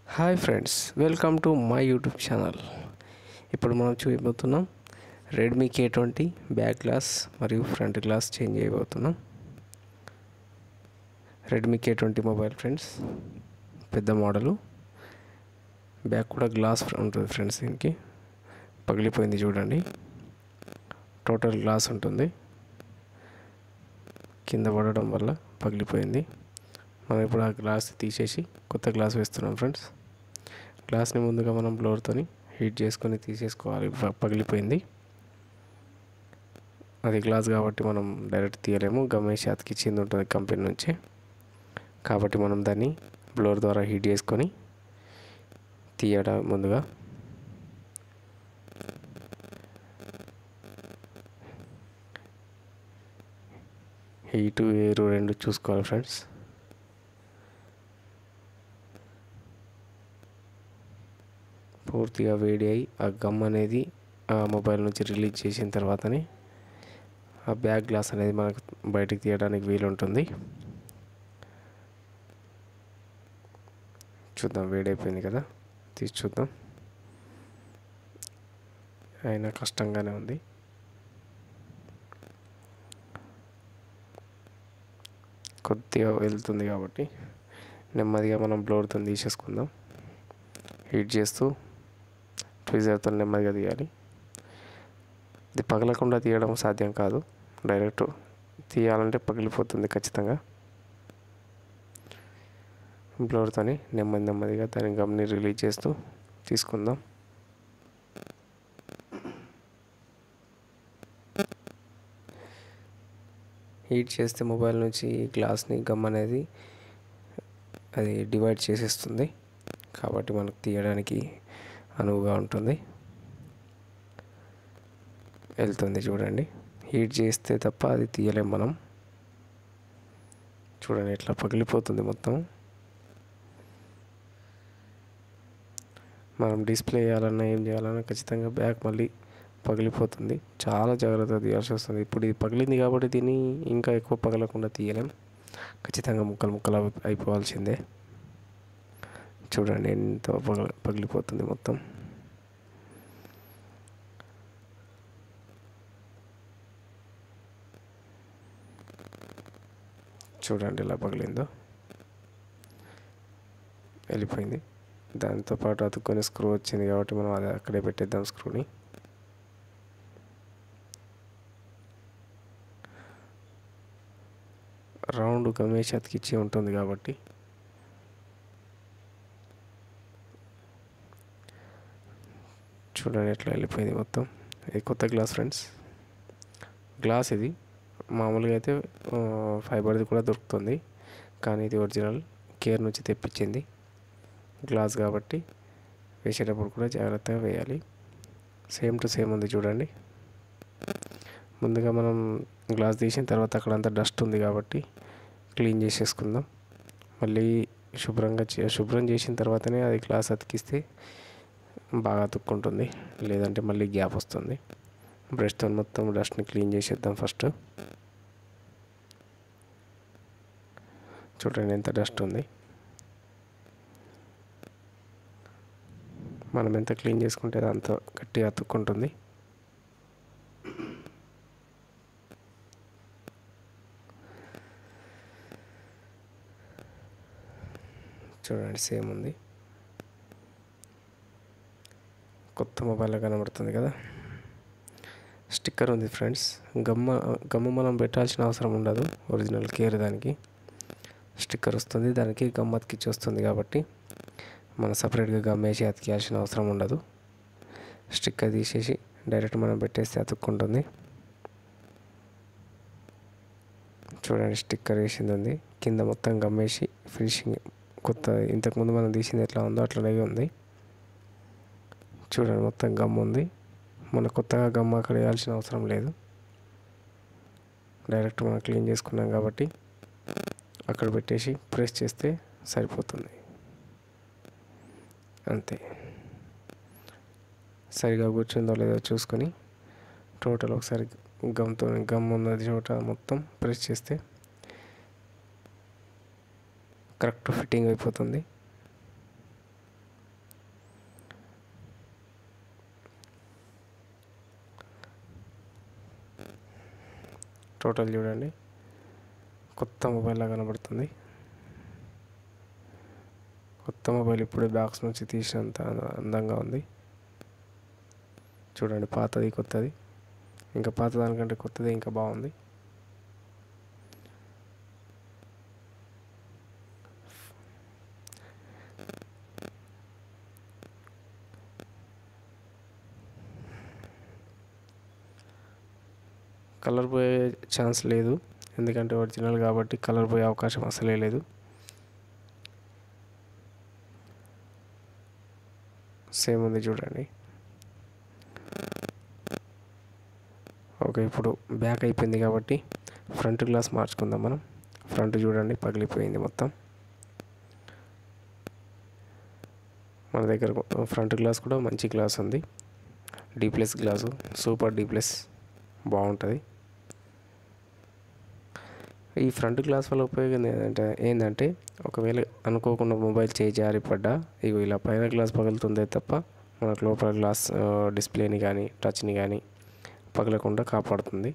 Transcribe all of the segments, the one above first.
hi friends welcome to my YouTube channel ఇప్పుడు మనం చూడబోతున్నాం Redmi K twenty back glass మరియు ఫ్రంట్ గ్లాస్ చేంజ్ చేయబోతున్నాం Redmi K twenty mobile friends పెద్ద model back కూడా glass ఉంటుంది ఫ్రెండ్స్ దీనికి పగిలిపోయింది చూడండి టోటల్ గ్లాస్ ఉంటుంది కింద పడడం వల్ల పగిలిపోయింది మనం ఇప్పుడు ఆ గ్లాస్ తీసేసి కొత్త గ్లాస్ వేస్తున్నాం ఫ్రెండ్స్ గ్లాస్ని ముందుగా మనం బ్లోర్తోని హీట్ చేసుకొని తీసేసుకోవాలి ప- పగిలిపోయింది అది గ్లాస్ కాబట్టి మనం డైరెక్ట్ తీయలేము గమేష్ అతికిచ్చింది ఉంటుంది కంపెనీ నుంచి కాబట్టి మనం దాన్ని బ్లోర్ ద్వారా హీట్ చేసుకొని తీయడం ముందుగా హీటు ఎయిర్ రెండు చూసుకోవాలి ఫ్రెండ్స్ పూర్తిగా వేడి అయి ఆ గమ్ అనేది ఆ మొబైల్ నుంచి రిలీజ్ చేసిన తర్వాతనే ఆ బ్యాక్ గ్లాస్ అనేది మనకు బయటికి తీయడానికి వీలుంటుంది చూద్దాం వేడైపోయింది కదా తీసి చూద్దాం అయినా కష్టంగానే ఉంది కొద్దిగా వెళ్తుంది కాబట్టి నెమ్మదిగా మనం బ్లోర్తో తీసేసుకుందాం హీట్ చేస్తూ ట్విజర్తో నెమ్మదిగా తీయాలి ఇది పగలకుండా తీయడం సాధ్యం కాదు డైరెక్ట్ తీయాలంటే పగిలిపోతుంది ఖచ్చితంగా బ్లోర్తోని నెమ్మది నెమ్మదిగా దాని గమ్ని రిలీజ్ చేస్తూ తీసుకుందాం హీట్ చేస్తే మొబైల్ నుంచి గ్లాస్ని గమ్ అనేది అది డివైడ్ చేసేస్తుంది కాబట్టి మనకు తీయడానికి అనువుగా ఉంటుంది వెళ్తుంది చూడండి హీట్ చేస్తే తప్ప అది తీయలేం మనం చూడండి ఎట్లా పగిలిపోతుంది మొత్తం మనం డిస్ప్లే చేయాలన్నా ఏం చేయాలన్నా ఖచ్చితంగా బ్యాక్ మళ్ళీ పగిలిపోతుంది చాలా జాగ్రత్తగా తీయాల్సి వస్తుంది ఇప్పుడు ఇది పగిలింది కాబట్టి దీన్ని ఇంకా ఎక్కువ పగలకుండా తీయలేం ఖచ్చితంగా ముక్కలు ముక్కలు అయి- అయిపోవాల్సిందే చూడండి ఎంత పగల పగిలిపోతుంది మొత్తం చూడండి ఎలా పగిలిందో వెళ్ళిపోయింది దాంతో పాటు అతుక్కొని స్క్రూ వచ్చింది కాబట్టి మనం అది అక్కడే పెట్టేద్దాం స్క్రూని రౌండ్ గమేష్ అతికిచ్చి ఉంటుంది కాబట్టి చూడండి ఎట్లా వెళ్ళిపోయింది మొత్తం ఇది కొత్త గ్లాస్ ఫ్రెండ్స్ గ్లాస్ ఇది మామూలుగా అయితే ఆ, ఫైబర్ది కూడా దొరుకుతుంది కానీ ఇది ఒరిజినల్ కేర్ నుంచి తెప్పించింది గ్లాస్ కాబట్టి వేసేటప్పుడు కూడా జాగ్రత్తగా వేయాలి సేమ్ టు సేమ్ ఉంది చూడండి ముందుగా మనం గ్లాస్ తీసిన తర్వాత అక్కడంతా డస్ట్ ఉంది కాబట్టి క్లీన్ చేసేసుకుందాం మళ్ళీ శుభ్రంగా చే- శుభ్రం చేసిన తర్వాతనే అది గ్లాస్ అతికిస్తే బాగా అతుక్కుంటుంది లేదంటే మళ్ళీ గ్యాప్ వస్తుంది బ్రష్తో మొత్తం డస్ట్ని క్లీన్ చేసేద్దాం ఫస్ట్ చూడండి ఎంత డస్ట్ ఉంది మనం ఎంత క్లీన్ చేసుకుంటే అది అంత గట్టిగా అతుక్కుంటుంది చూడండి సేమ్ ఉంది కొత్త మొబైల్ కనబడుతుంది కదా స్టిక్కర్ ఉంది ఫ్రెండ్స్ గమ్మ గమ్ము మనం పెట్టాల్సిన అవసరం ఉండదు ఒరిజినల్ కేర్ దానికి స్టిక్కర్ వస్తుంది దానికి గమ్ అతికిచ్చి వస్తుంది కాబట్టి మనం సపరేట్గా గమ్ వేసి అతికేయాల్సిన అవసరం ఉండదు స్టిక్కర్ తీసేసి డైరెక్ట్ మనం పెట్టేస్తే అతుక్కుంటుంది చూడండి స్టిక్కర్ వేసింది ఉంది కింద మొత్తం గమ్ వేసి ఫినిషింగ్ కొత్త ఇంతకుముందు మనం తీసింది ఎట్లా ఉందో అట్లనే ఉంది చూడండి మొత్తం గమ్ ఉంది మన కొత్తగా గమ్ అక్కడ వేయాల్సిన అవసరం లేదు డైరెక్ట్ మనం క్లీన్ చేసుకున్నాం కాబట్టి అక్కడ పెట్టేసి ప్రెస్ చేస్తే సరిపోతుంది అంతే సరిగా కూర్చుందో లేదో చూసుకొని టోటల్ ఒకసారి గమ్తో గమ్ ఉన్నది చోట మొత్తం ప్రెస్ చేస్తే కరెక్ట్ ఫిట్టింగ్ అయిపోతుంది టోటల్ చూడండి కొత్త మొబైల్లా కనబడుతుంది కొత్త మొబైల్ ఇప్పుడే బాక్స్ నుంచి తీసినంత అందంగా ఉంది చూడండి పాతది కొత్తది ఇంకా పాత దానికంటే కొత్తది ఇంకా బాగుంది కలర్ పోయే ఛాన్స్ లేదు ఎందుకంటే ఒరిజినల్ కాబట్టి కలర్ పోయే అవకాశం అసలే లేదు సేమ్ ఉంది చూడండి ఓకే ఇప్పుడు బ్యాక్ అయిపోయింది కాబట్టి ఫ్రంట్ గ్లాస్ మార్చుకుందాం మనం ఫ్రంట్ చూడండి పగిలిపోయింది మొత్తం మన దగ్గర ఫ్రంట్ గ్లాస్ కూడా మంచి గ్లాస్ ఉంది D plus glass super D plus బాగుంటుంది ఈ ఫ్రంట్ గ్లాస్ వల్ల ఉపయోగం ఏంటంటే ఏంటంటే ఒకవేళ అనుకోకుండా మొబైల్ చేయి జారి పడ్డా ఇగో ఇలా పైన గ్లాస్ పగులుతుందే తప్ప మనకు లోపల గ్లాస్ డిస్ప్లేని కానీ టచ్ని కానీ పగలకుండా కాపాడుతుంది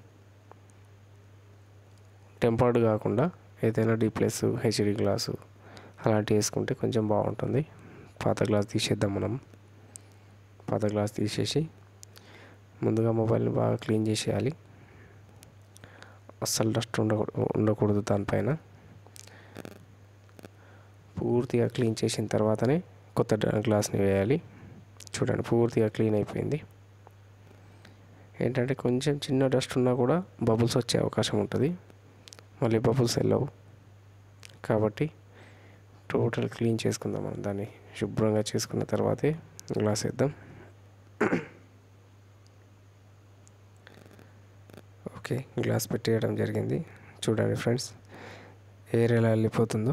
టెంపర్డ్ కాకుండా ఏదైనా డీ ప్లస్ హెచ్డి గ్లాసు అలాంటివి వేసుకుంటే కొంచెం బాగుంటుంది పాత గ్లాస్ తీసేద్దాం మనం పాత గ్లాస్ తీసేసి ముందుగా మొబైల్ని బాగా క్లీన్ చేసేయాలి అస్సలు డస్ట్ ఉండ ఉండకూడదు దానిపైన పూర్తిగా క్లీన్ చేసిన తర్వాతనే కొత్త గ్లాస్ని వేయాలి చూడండి పూర్తిగా క్లీన్ అయిపోయింది ఏంటంటే కొంచెం చిన్న డస్ట్ ఉన్నా కూడా బబుల్స్ వచ్చే అవకాశం ఉంటుంది మళ్ళీ బబుల్స్ వెళ్ళవు కాబట్టి టోటల్ క్లీన్ చేసుకుందాం మనం దాన్ని శుభ్రంగా చేసుకున్న తర్వాతే గ్లాస్ వేద్దాం ఓకే గ్లాస్ పెట్టేయడం జరిగింది చూడండి ఫ్రెండ్స్ ఎయిర్ ఎలా వెళ్ళిపోతుందో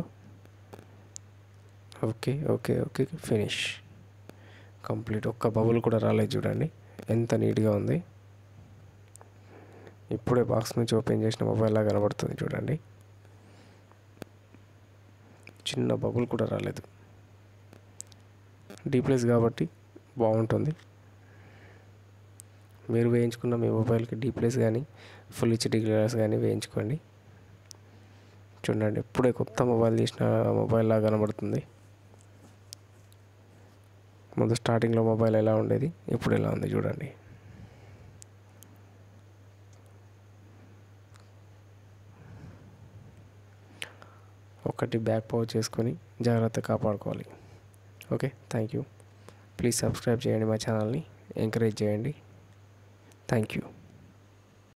okay okay okay finish complete ఒక్క బబుల్ కూడా రాలేదు చూడండి ఎంత నీట్గా ఉంది ఇప్పుడే బాక్స్ నుంచి ఓపెన్ చేసిన మొబైల్లా కనబడుతుంది చూడండి చిన్న బబుల్ కూడా రాలేదు డీప్లెస్ కాబట్టి బాగుంటుంది మీరు వేయించుకున్న మీ మొబైల్కి డీప్లెస్ కానీ ఫుల్ హెచ్డి గ్లాస్ కానీ వేయించుకోండి చూడండి ఇప్పుడే కొత్త మొబైల్ తీసిన మొబైల్ లాగా కనబడుతుంది ముందు స్టార్టింగ్లో మొబైల్ ఎలా ఉండేది ఇప్పుడు ఎలా ఉంది చూడండి ఒకటి బ్యాక్ పవర్ చేసుకొని జాగ్రత్త కాపాడుకోవాలి okay thank you please subscribe చేయండి మా ఛానల్ని ఎంకరేజ్ చేయండి థ్యాంక్ యూ